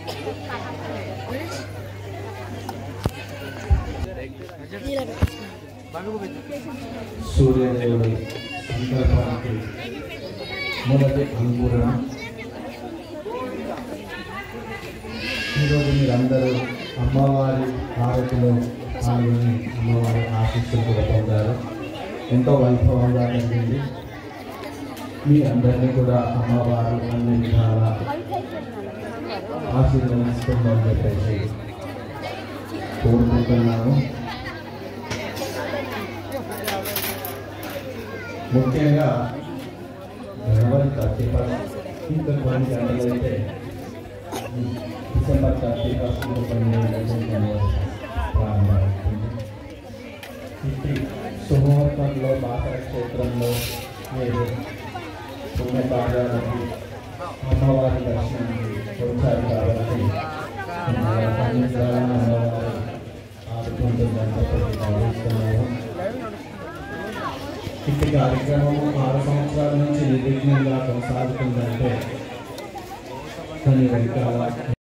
సూర్యదేవుడి సంకల్పానికి మొదటి అంకురం ఈరోజు మీరందరూ అమ్మవారి హారతిలో పాల్గొని అమ్మవారి ఆశీస్సులు కూడా పొందారు ఎంతో వైభవంగా జరిగింది మీ అందరినీ కూడా అమ్మవారు అన్ని విధాల ఆశీర్వదిస్తుందని చెప్పేసి కోరుకుంటున్నాను ముఖ్యంగా జనవరి థర్టీ ఫస్ట్ ఇంకా కొన్ని గంటలైతే డిసెంబర్ థర్టీ ఫస్ట్ కొన్ని గంటలైతే ప్రారంభమవుతుంది ఇట్టి శుభముహూర్తంలో బాసర క్షేత్రంలో మీరు పుణ్య పాదాలకి అమ్మవారి దర్శనానికి వచ్చారు కాబట్టి మిమ్మల్ని సన్నిధానం అమ్మవారు ఆదుకుంటుందని చెప్పి భావిస్తున్నాము ఇట్టి కార్యక్రమం ఆరు సంవత్సరాల నుంచి నిర్విఘ్నంగా కొనసాగుతుందంటే దాని వెనకాల